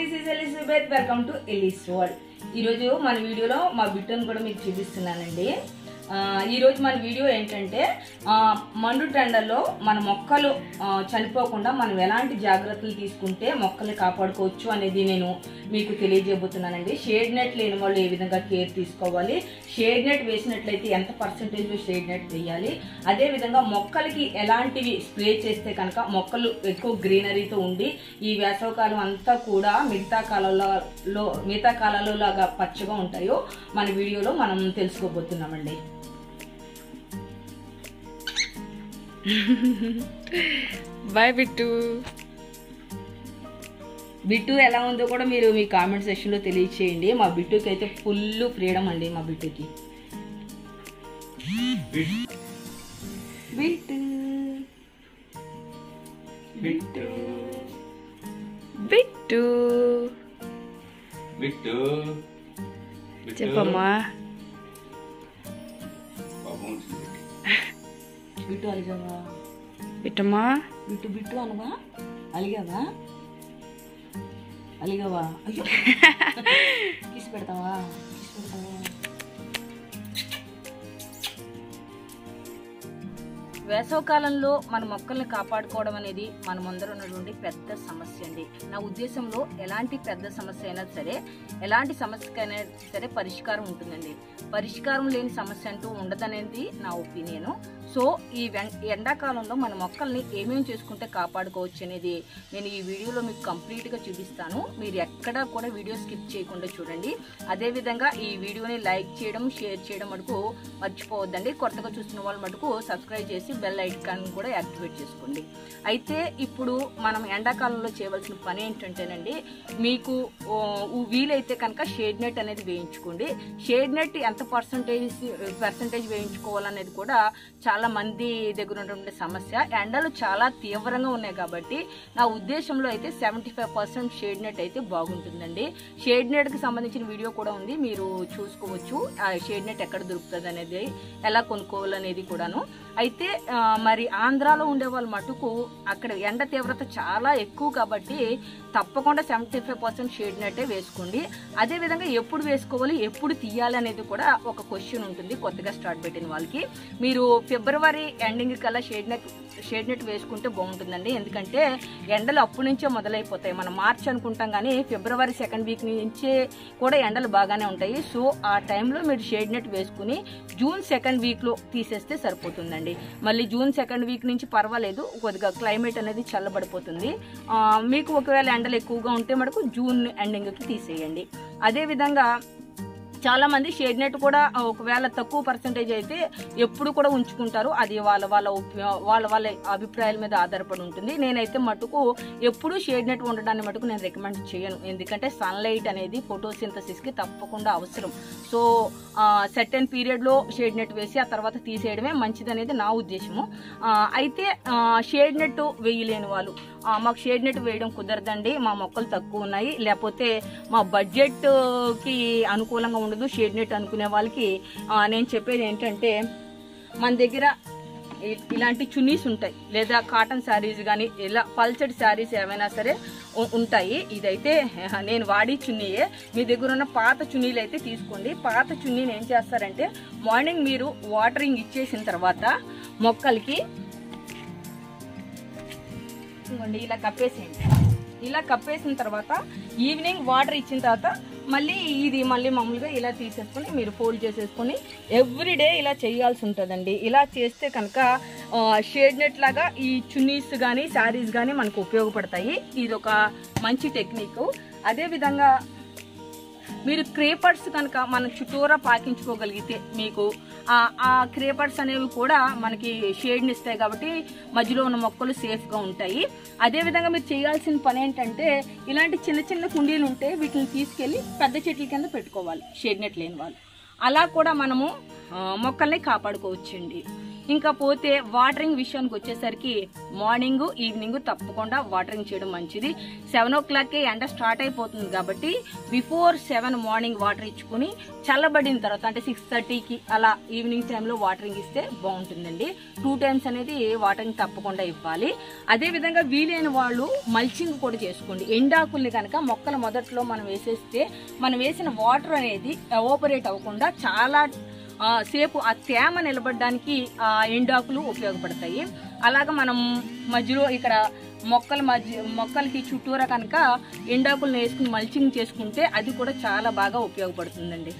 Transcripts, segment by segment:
This is Elizabeth welcome to Eli's world ఈరోజు మన వీడియోలో మా బిడ్డను కూడా మీకు చూపిస్తున్నానండి ఆ, ఈరోజు మన వీడియో ఏంటంటే ఆ, మండు టెండర్లో మన మొక్కలు ఆ, చనిపోకుండా మనం ఎలాంటి జాగ్రత్తలు తీసుకుంటే మొక్కల్ని కాపాడుకోవచ్చు అనేది నేను మీకు తెలియజేయబోతున్నానండి షేడ్ నెట్ లేని వాళ్ళు ఏ విధంగా కేర్ తీసుకోవాలి షేడ్ నెట్ వేసినట్లయితే ఎంత పర్సంటేజ్ షేడ్ నెట్ వేయాలి అదే విధంగా మొక్కలకి ఎలాంటివి స్ప్రే చేస్తే కనుక మొక్కలు ఎక్కువ గ్రీనరీతో ఉండి ఈ వేసవకాలం అంతా కూడా మిగతా కాలంలో లో మిగతా కాలాల్లో లాగా పచ్చగా ఉంటాయో మన వీడియోలో మనం తెలుసుకోబోతున్నామండి బాయ్ బిట్టు బిట్టు ఎలా ఉందో కూడా మీరు మీ కామెంట్ సెక్షన్లో తెలియచేయండి మా బిట్టుకి అయితే ఫుల్ ఫ్రీడమ్ అండి మా బిట్టుకి బిట్టు బిట్టు బిట్టు బిట్టు బిట్టు. చెప్పమ్మా పాపం వచ్చింది. బిట్టు అలిగావా బిట్టమ్మా బిట్టు బిట్టు అనగా అలిగావా అలిగావా అయ్యో కిసి పెడతావా కిసి పెడతావా వేసవకాలంలో మన మొక్కల్ని కాపాడుకోవడం అనేది మన ముందర ఉన్నటువంటి పెద్ద సమస్య అండి నా ఉద్దేశంలో ఎలాంటి పెద్ద సమస్య అయినా సరే ఎలాంటి సమస్యకైనా సరే పరిష్కారం ఉంటుందండి పరిష్కారం లేని సమస్య అంటూ ఉండదనేది నా ఒపీనియన్ సో ఈ వెం- ఎండాకాలంలో మన మొక్కల్ని ఏమేమి చేసుకుంటే కాపాడుకోవచ్చు అనేది నేను ఈ వీడియోలో మీకు కంప్లీట్గా చూపిస్తాను మీరు ఎక్కడా కూడా వీడియో స్కిప్ చేయకుండా చూడండి అదేవిధంగా ఈ వీడియోని లైక్ చేయడం షేర్ చేయడం మటుకు మర్చిపోవద్దండి కొత్తగా చూస్తున్న వాళ్ళు మటుకు సబ్స్క్రైబ్ చేసి బెల్ ఐకాన్ కూడా యాక్టివేట్ చేసుకోండి అయితే ఇప్పుడు మనం ఎండాకాలంలో చేయవలసిన పని ఏంటంటేనండి మీకు ఓ, ఊ- వీలైతే కనుక షేడ్ నెట్ అనేది వేయించుకోండి షేడ్ నెట్ ఎంత పర్సంటేజ్ పర్సంటేజ్ వేయించుకోవాలనేది కూడా చాలా మంది దగ్గర ఉన్నటువంటి సమస్య ఎండలు చాలా తీవ్రంగా ఉన్నాయి కాబట్టి నా ఉద్దేశంలో అయితే seventy five percent shade net అయితే బాగుంటుందండి షేడ్ నెట్ కి సంబంధించిన వీడియో కూడా ఉంది మీరు చూసుకోవచ్చు ఆ షేడ్ నెట్ ఎక్కడ దొరుకుతుంది అనేది ఎలా కొనుక్కోవాలనేది కూడాను అయితే ఆ, మరి ఆంధ్రాలో ఉండే వాళ్ళ మటుకు అక్కడ ఎండ తీవ్రత చాలా ఎక్కువ కాబట్టి తప్పకుండా సెవెంటీ ఫైవ్ పర్సెంట్ షేడ్ నెట్టే వేసుకోండి అదే విధంగా ఎప్పుడు వేసుకోవాలి ఎప్పుడు తీయాలి అనేది కూడా ఒక క్వశ్చన్ ఉంటుంది కొత్తగా స్టార్ట్ పెట్టిన వాళ్ళకి మీరు ఫిబ్రవరి ఎండింగ్ కల్లా షేడ్ నెట్ షేడ్ నెట్ వేసుకుంటే బాగుంటుందండి ఎందుకంటే ఎండలు అప్పటి నుంచే మొదలైపోతాయి మనం మార్చ్ అనుకుంటాం కానీ ఫిబ్రవరి సెకండ్ వీక్ నుంచే కూడా ఎండలు బాగానే ఉంటాయి సో ఆ టైంలో మీరు షేడ్ నెట్ వేసుకుని జూన్ సెకండ్ వీక్లో తీసేస్తే సరిపోతుందండి మళ్ళీ జూన్ సెకండ్ వీక్ నుంచి పర్వాలేదు కొద్దిగా క్లైమేట్ అనేది చల్లబడిపోతుంది ఆ, మీకు ఒకవేళ ఎండలు ఎక్కువగా ఉంటే మటుకు జూన్ ఎండింగ్కి తీసేయండి అదేవిధంగా చాలా మంది షేడ్ నెట్ కూడా ఒకవేళ తక్కువ పర్సంటేజ్ అయితే ఎప్పుడు కూడా ఉంచుకుంటారు అది వాళ్ళ వాళ్ళ ఒపి- వాళ్ళ వాళ్ళ అభిప్రాయాల మీద ఆధారపడి ఉంటుంది నేనైతే మటుకు ఎప్పుడు షేడ్ నెట్ ఉండడాన్ని మటుకు నేను రికమెండ్ చేయను ఎందుకంటే సన్లైట్ అనేది ఫోటోసింథసిస్ కి తప్పకుండా అవసరం సో సెటన్ పీరియడ్ లో షేడ్ నెట్ వేసి ఆ తర్వాత తీసేయడమే మంచిది అనేది నా ఉద్దేశము ఆ, అయితే షేడ్ నెట్ వేయలేని వాళ్ళు ఆ, మాకు షేడ్ నెట్ వేయడం కుదరదండి మా మొక్కలు తక్కువ ఉన్నాయి లేకపోతే మా బడ్జెట్ కి అనుకూలంగా ఉండదు షేడ్ నెట్ అనుకునే వాళ్ళకి ఆ, నేను చెప్పేది ఏంటంటే మన దగ్గర ఇ- ఇలాంటి చున్నీస్ ఉంటాయి లేదా కాటన్ శారీస్ కానీ ఇలా పల్చడి శారీస్ ఏమైనా సరే ఉ- ఉంటాయి ఇదైతే నేను వాడి చున్నీయే మీ దగ్గర ఉన్న పాత చున్నీలు అయితే తీసుకోండి పాత చున్నీని ఏం చేస్తారంటే మార్నింగ్ మీరు వాటరింగ్ ఇచ్చేసిన తర్వాత మొక్కలకి ఇదిగోండి ఇలా కప్పేసేయండి ఇలా కప్పేసిన తర్వాత ఈవినింగ్ వాటర్ ఇచ్చిన తర్వాత మళ్ళీ ఇది మళ్ళీ మామూలుగా ఇలా తీసేసుకొని మీరు ఫోల్డ్ చేసేసుకొని ఎవ్రీ డే ఇలా చేయాల్సి ఉంటుందండి ఇలా చేస్తే కనుక షేడ్ నెట్ లాగా ఈ చున్నీస్ కానీ శారీస్ కానీ మనకు ఉపయోగపడతాయి ఇది ఒక మంచి టెక్నిక్ అదేవిధంగా మీరు క్రేపర్స్ కనుక మన చుట్టూరా పాకించుకోగలిగితే మీకు ఆ ఆ క్రేపర్స్ అనేవి కూడా మనకి షేడ్ని ఇస్తాయి కాబట్టి మధ్యలో ఉన్న మొక్కలు సేఫ్గా ఉంటాయి అదేవిధంగా మీరు చేయాల్సిన పని ఏంటంటే ఇలాంటి చిన్న చిన్న కుండీలు ఉంటే వీటిని తీసుకెళ్ళి పెద్ద చెట్ల కింద పెట్టుకోవాలి షేడ్ నెట్ లేని వాళ్ళు అలా కూడా మనము ఆ, మొక్కల్ని కాపాడుకోవచ్చండి ఇంకా పోతే వాటరింగ్ విషయానికి వచ్చేసరికి మార్నింగ్ ఈవినింగ్ తప్పకుండా వాటరింగ్ చేయడం మంచిది సెవెన్ ఓ క్లాక్కే ఎండ స్టార్ట్ అయిపోతుంది కాబట్టి బిఫోర్ సెవెన్ మార్నింగ్ వాటర్ ఇచ్చుకుని చల్లబడిన తర్వాత అంటే సిక్స్ థర్టీకి అలా ఈవినింగ్ టైంలో వాటరింగ్ ఇస్తే బాగుంటుందండి టూ టైమ్స్ అనేది వాటరింగ్ తప్పకుండా ఇవ్వాలి అదే విధంగా వీలైన వాళ్ళు మల్చింగ్ కూడా చేసుకోండి ఎండాకుల్ని కనుక మొక్కల మొదట్లో మనం వేసేస్తే మనం వేసిన వాటర్ అనేది ఎవాపరేట్ అవ్వకుండా చాలా ఆ, సేపు ఆ తేమ నిలబడడానికి ఆ ఎండాకులు ఉపయోగపడతాయి అలాగ మనం మధ్యలో ఇక్కడ మొక్కల మధ్య మొక్కలకి చుట్టూరా కనుక ఎండాకులను వేసుకుని మల్చింగ్ చేసుకుంటే అది కూడా చాలా బాగా ఉపయోగపడుతుందండి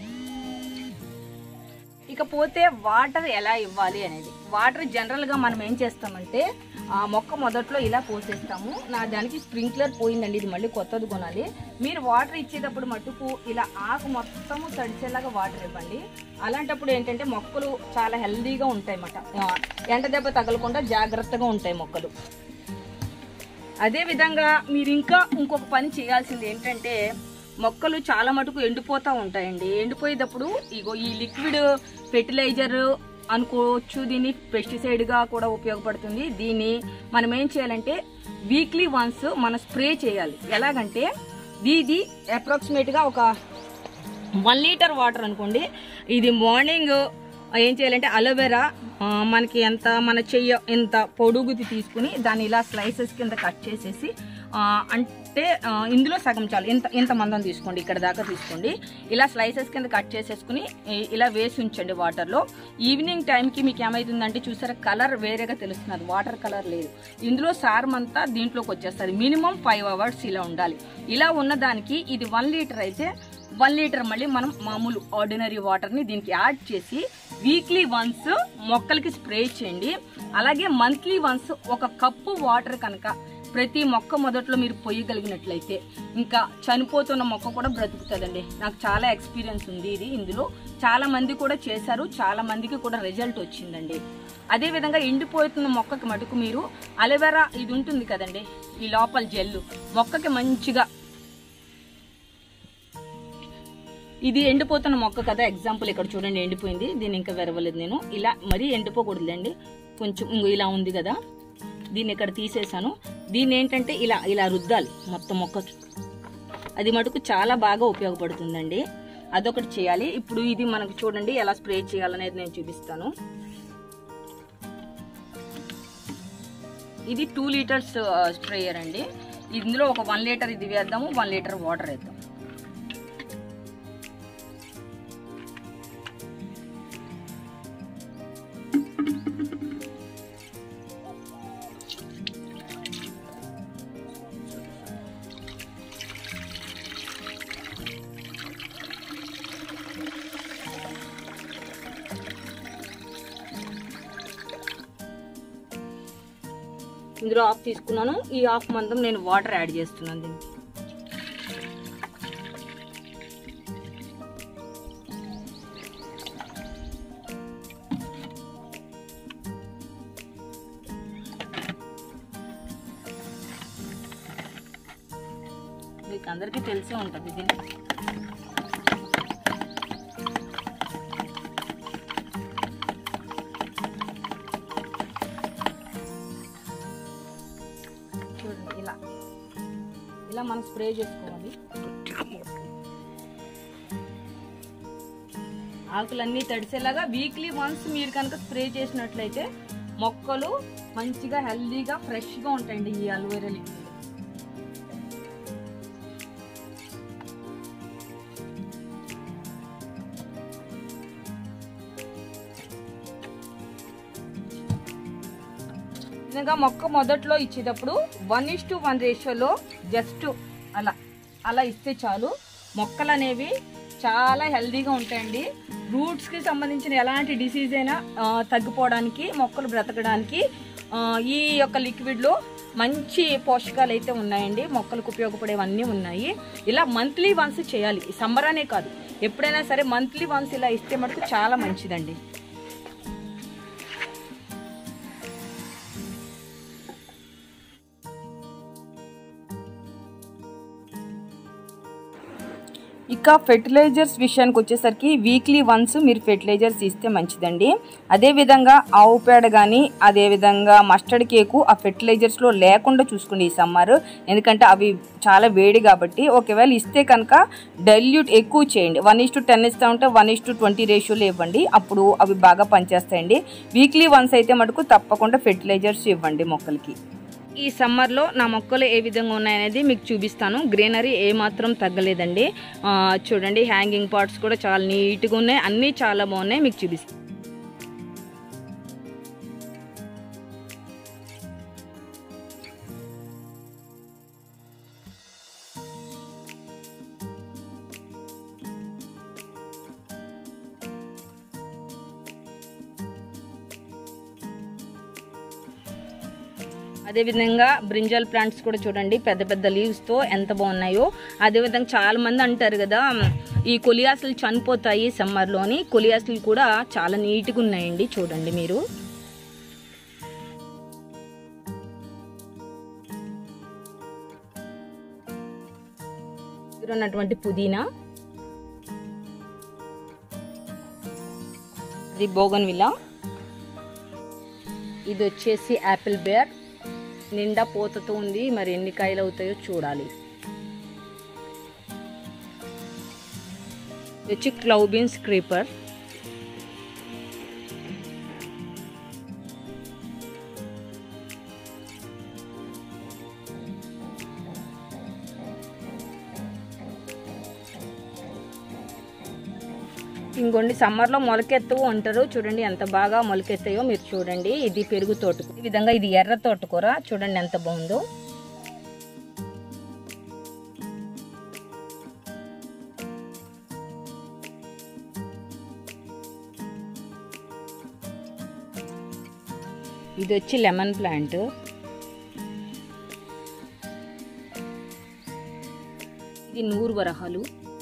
ఇకపోతే వాటర్ ఎలా ఇవ్వాలి అనేది వాటర్ జనరల్ గా మనం ఏం చేస్తామంటే ఆ మొక్క మొదట్లో ఇలా పోసేస్తాము నా దానికి స్ప్రింక్లర్ పోయిందండి ఇది మళ్ళీ కొత్తది కొనాలి మీరు వాటర్ ఇచ్చేటప్పుడు మట్టుకు ఇలా ఆకు మొత్తము తడిచేలాగా వాటర్ ఇవ్వండి అలాంటప్పుడు ఏంటంటే మొక్కలు చాలా హెల్దీగా ఉంటాయి అన్నమాట ఎండ దెబ్బ తగలకుండా జాగ్రత్తగా ఉంటాయి మొక్కలు అదే విధంగా మీరు ఇంకా ఇంకొక పని చేయాల్సింది ఏంటంటే మొక్కలు చాలా మటుకు ఎండిపోతూ ఉంటాయండి ఎండిపోయేటప్పుడు ఇగో ఈ లిక్విడ్ ఫెర్టిలైజర్ అనుకోవచ్చు దీన్ని పెస్టిసైడ్ గా కూడా ఉపయోగపడుతుంది దీన్ని మనం ఏం చేయాలంటే వీక్లీ వన్స్ మనం స్ప్రే చేయాలి ఎలాగంటే ఇది అప్రాక్సిమేట్ గా ఒక వన్ లీటర్ వాటర్ అనుకోండి ఇది మార్నింగ్ ఏం చేయాలంటే అలోవెరా ఆ, మనకి ఎంత మన చెయ్య ఎంత పొడుగుది తీసుకుని దాన్ని ఇలా స్లైసెస్ కింద కట్ చేసేసి ఆ, అంటే ఆ, ఇందులో సగం చాలు ఇంత ఇంత మందం తీసుకోండి ఇక్కడ దాకా తీసుకోండి ఇలా స్లైసెస్ కింద కట్ చేసేసుకుని ఈ- ఇలా వేసి ఉంచండి వాటర్లో ఈవినింగ్ టైంకి మీకు ఏమైతుందంటే చూసారా కలర్ వేరేగా తెలుస్తున్నది వాటర్ కలర్ లేదు ఇందులో సారం అంతా దీంట్లోకి వచ్చేస్తుంది మినిమం ఫైవ్ అవర్స్ ఇలా ఉండాలి ఇలా ఉన్నదానికి ఇది వన్ లీటర్ అయితే వన్ లీటర్ మళ్ళీ మనం మామూలు ఆర్డినరీ వాటర్ని దీనికి యాడ్ చేసి వీక్లీ వన్స్ మొక్కలకి స్ప్రే చేయండి అలాగే మంత్లీ వన్స్ ఒక కప్పు వాటర్ కనుక ప్రతి మొక్క మొదట్లో మీరు పొయ్యగలిగినట్లయితే ఇంకా చనిపోతున్న మొక్క కూడా బ్రతుకుతుందండి నాకు చాలా ఎక్స్పీరియన్స్ ఉంది ఇది ఇందులో చాలా మంది కూడా చేశారు చాలా మందికి కూడా రిజల్ట్ వచ్చిందండి అదే విధంగా ఎండిపోతున్న మొక్కకి మటుకు మీరు అలోవెరా ఇది ఉంటుంది కదండి ఈ లోపల జెల్లు మొక్కకి మంచిగా ఇది ఎండిపోతున్న మొక్క కదా ఎగ్జాంపుల్ ఇక్కడ చూడండి ఎండిపోయింది దీన్ని ఇంకా వెరవలేదు నేను ఇలా మరీ ఎండిపోకూడదండి కొంచెం ఇంకో ఇలా ఉంది కదా దీన్ని ఇక్కడ తీసేసాను దీన్ని ఏంటంటే ఇలా ఇలా రుద్దాలి మొత్తం మొక్కకి అది మటుకు చాలా బాగా ఉపయోగపడుతుందండి అదొకటి చేయాలి ఇప్పుడు ఇది మనకు చూడండి ఎలా స్ప్రే చేయాలనేది నేను చూపిస్తాను ఇది టూ లీటర్స్ స్ప్రేయర్ అండి ఇందులో ఒక వన్ లీటర్ ఇది వేద్దాము వన్ లీటర్ వాటర్ వేద్దాం ఇందులో ఆఫ్ తీసుకున్నాను ఈ ఆఫ్ మందం నేను వాటర్ యాడ్ చేస్తున్నాను దీనికి మీకు అందరికీ తెలిసే ఉంటుంది ఇది చూడండి ఇలా ఇలా మనం స్ప్రే చేసుకోవాలి ఆకులన్నీ తడిసేలాగా వీక్లీ వన్స్ మీరు కనుక స్ప్రే చేసినట్లయితే మొక్కలు మంచిగా హెల్దీగా ఫ్రెష్గా ఉంటాయండి ఈ అలోవెరా లిక్విడ్ నిజంగా మొక్క మొదట్లో ఇచ్చేటప్పుడు వన్ ఇస్ టు వన్ రేషియోలో జస్ట్ అలా అలా ఇస్తే చాలు మొక్కలు అనేవి చాలా హెల్దీగా ఉంటాయండి రూట్స్కి సంబంధించిన ఎలాంటి డిసీజ్ అయినా ఆ, తగ్గిపోవడానికి మొక్కలు బ్రతకడానికి ఆ, ఈ యొక్క లిక్విడ్లో మంచి పోషకాలు అయితే ఉన్నాయండి మొక్కలకు ఉపయోగపడేవన్నీ ఉన్నాయి ఇలా మంత్లీ వన్స్ చేయాలి ఈ సమ్మర్ అనే కాదు ఎప్పుడైనా సరే మంత్లీ వన్స్ ఇలా ఇస్తే మటుకు చాలా మంచిదండి ఇక ఫెర్టిలైజర్స్ విషయానికి వచ్చేసరికి వీక్లీ వన్స్ మీరు ఫెర్టిలైజర్స్ ఇస్తే మంచిదండి అదేవిధంగా ఆవు పేడ కానీ అదేవిధంగా మస్టర్డ్ కేకు ఆ ఫెర్టిలైజర్స్లో లేకుండా చూసుకోండి ఈ సమ్మర్ ఎందుకంటే అవి చాలా వేడి కాబట్టి ఒకవేళ ఇస్తే కనుక డైల్యూట్ ఎక్కువ చేయండి వన్ ఇస్ టు టెన్ ఇస్తా ఉంటే వన్ ఇస్ టు ట్వంటీ రేషియోలో ఇవ్వండి అప్పుడు అవి బాగా పనిచేస్తాయండి వీక్లీ వన్స్ అయితే మటుకు తప్పకుండా ఫెర్టిలైజర్స్ ఇవ్వండి మొక్కలకి ఈ సమ్మర్లో నా మొక్కలు ఏ విధంగా ఉన్నాయనేది మీకు చూపిస్తాను గ్రీనరీ ఏ మాత్రం తగ్గలేదండి ఆ, చూడండి హ్యాంగింగ్ పార్ట్స్ కూడా చాలా నీట్గా ఉన్నాయి అన్నీ చాలా బాగున్నాయి మీకు చూపిస్తాను అదేవిధంగా బ్రింజల్ ప్లాంట్స్ కూడా చూడండి పెద్ద పెద్ద లీవ్స్తో ఎంత బాగున్నాయో అదేవిధంగా చాలా మంది అంటారు కదా ఈ కొలియాసులు చనిపోతాయి సమ్మర్లోని కొలియాసులు కూడా చాలా నీట్గా ఉన్నాయండి చూడండి మీరు ఇక్కడ ఉన్నటువంటి పుదీనా ఇది బోగన్ విలా ఇది వచ్చేసి యాపిల్ బేర్ నిండా పోతతో ఉంది మరి ఎన్ని కాయలు అవుతాయో చూడాలి ఇది వచ్చి క్లౌబీన్స్ క్రీపర్ ఇంకోండి సమ్మర్లో మొలకెత్తవు అంటారు చూడండి ఎంత బాగా మొలకెత్తాయో మీరు చూడండి ఇది పెరుగు తోటకూర ఈ విధంగా ఇది ఎర్ర తోటకూర చూడండి ఎంత బాగుందో ఇది వచ్చి లెమన్ ప్లాంట్ ఇది నూరు వరహాలు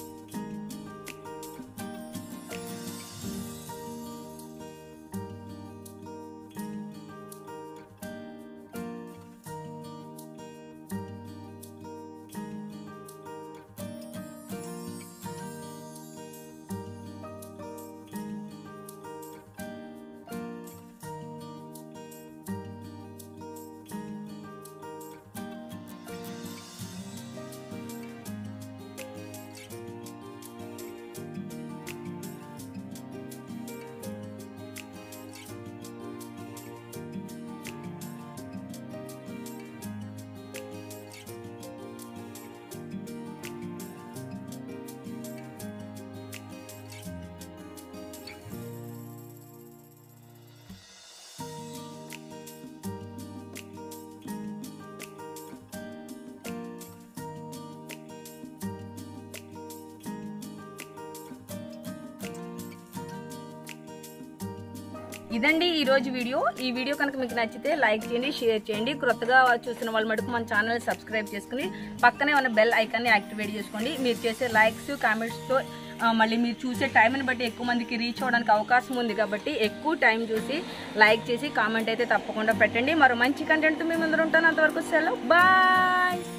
ఇదండి ఈ రోజు వీడియో ఈ వీడియో కనుక మీకు నచ్చితే లైక్ చేయండి షేర్ చేయండి కొత్తగా చూస్తున్న వాళ్ళ మటుకు మన ఛానల్ సబ్స్క్రైబ్ చేసుకుని పక్కనే ఉన్న బెల్ ఐకాన్ని యాక్టివేట్ చేసుకోండి మీరు చేసే లైక్స్ కామెంట్స్తో మళ్ళీ మీరు చూసే టైంని బట్టి ఎక్కువ మందికి రీచ్ అవ్వడానికి అవకాశం ఉంది కాబట్టి ఎక్కువ టైం చూసి లైక్ చేసి కామెంట్ అయితే తప్పకుండా పెట్టండి మరో మంచి కంటెంట్ మీ ముందర ఉంటాను అంతవరకు సెలవు బాయ్